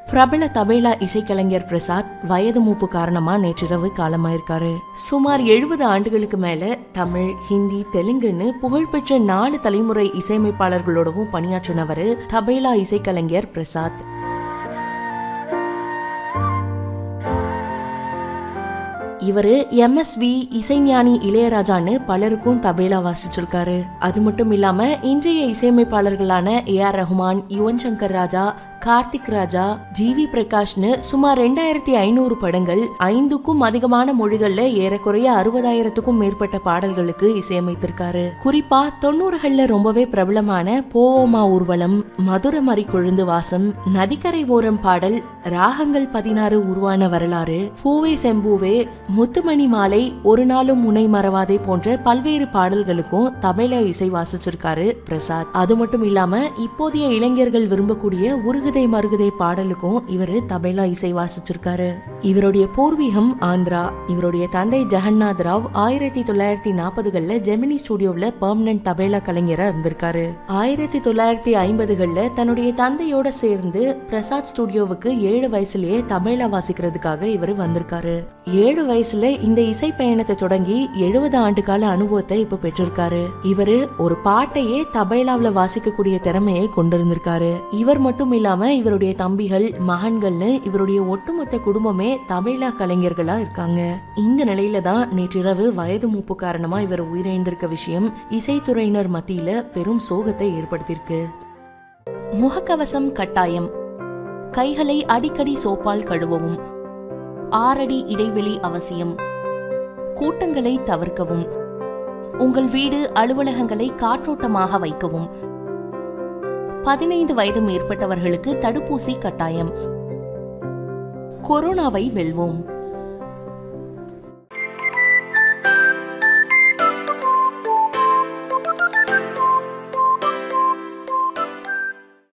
பிரபல தபேலா இசைக்கலைஞர் பிரசாத் வயது மூப்பு காரணமா நேற்றிரவு காலமாயிருக்காரு சுமார் எழுபது ஆண்டுகளுக்கு மேல தமிழ் ஹிந்தி தெலுங்குன்னு புகழ்பெற்ற நாலு தலைமுறை இசையமைப்பாளர்களோடவும் பணியாற்றினவர் தபேலா இசைக்கலைஞர் பிரசாத் இவரு எம்எஸ்வி இசைஞானி இளையராஜான்னு பலருக்கும் தபேலா வாசிச்சிருக்காரு அது மட்டும் இல்லாம இன்றைய இசையமைப்பாளர்களான A R Rahman Yuvan Shankar Raja Karthik Raja G V பிரகாஷ்னு சுமார் ரெண்டாயிரத்தி ஐநூறு படங்கள் ஐந்துக்கும் அதிகமான மொழிகள்ல ஏறக்குறைய அறுபதாயிரத்துக்கும் மேற்பட்ட பாடல்களுக்கு இசையமைத்திருக்காரு குறிப்பா தொண்ணூறுகள்ல ரொம்பவே பிரபலமான போவோமா ஊர்வலம் மதுர மறி கொழுந்து வாசம் நதிக்கரை ஓரம் பாடல் ராகங்கள் பதினாறு உருவான வரலாறு பூவே செம்பூவே முத்துமணி மாலை ஒரு நாளும் முனை மறவாதே போன்ற பல்வேறு பாடல்களுக்கும் தமிழ இசை வாசிச்சிருக்காரு பிரசாத் அது மட்டும் இல்லாம இப்போதைய இளைஞர்கள் விரும்பக்கூடிய உருகுதை மருகுதை பாடலுக்கும் இவரு தபேலா இசை வாசிச்சிருக்காரு இவருடைய பூர்வீகம் ஆந்திரா இவருடைய தந்தை ஜெகநாத் ராவ் ஆயிரத்தி தொள்ளாயிரத்தி நாற்பதுகள்ல ஜெமினி ஸ்டுடியோவில் பெர்மனன்ட் தபேலா கலைஞரா இருந்திருக்காரு ஆயிரத்தி தொள்ளாயிரத்தி ஐம்பதுகள்ல தன்னுடைய தந்தையோட சேர்ந்து பிரசாத் ஸ்டுடியோவுக்கு ஏழு வயசுலயே தபேலா வாசிக்கிறதுக்காக இவர் வந்திருக்காரு ஏழு வயசுல இந்த இசை பயணத்தை தொடங்கி எழுபது ஆண்டு கால அனுபவத்தை இப்ப பெற்றிருக்காரு இவரு ஒரு பாட்டையே தபேலாவுல வாசிக்கக்கூடிய திறமையை கொண்டிருந்திருக்காரு இவர் மட்டும் இல்லாம இவருடைய தம்பிகள் மகன்கள்னு இவருடைய ஒட்டுமொத்த குடும்பமே தபேலா கலைஞர்களா இருக்காங்க இந்த நிலையில தான் நேற்றிரவு வயது மூப்பு காரணமா இவர் உயிரிழந்திருக்க விஷயம் இசைத்துறையினர் மத்தியில பெரும் சோகத்தை ஏற்படுத்தியிருக்கு முகக்கவசம் கட்டாயம் கைகளை அடிக்கடி சோப்பால் கழுவவும் ஆறடி இடைவெளி அவசியம் கூட்டங்களை தவிர்க்கவும் உங்கள் வீடு அலுவலகங்களை காற்றோட்டமாக வைக்கவும் பதினைந்து வயது மேற்பட்டவர்களுக்கு தடுப்பூசி கட்டாயம் கொரோனாவை வெல்வோம்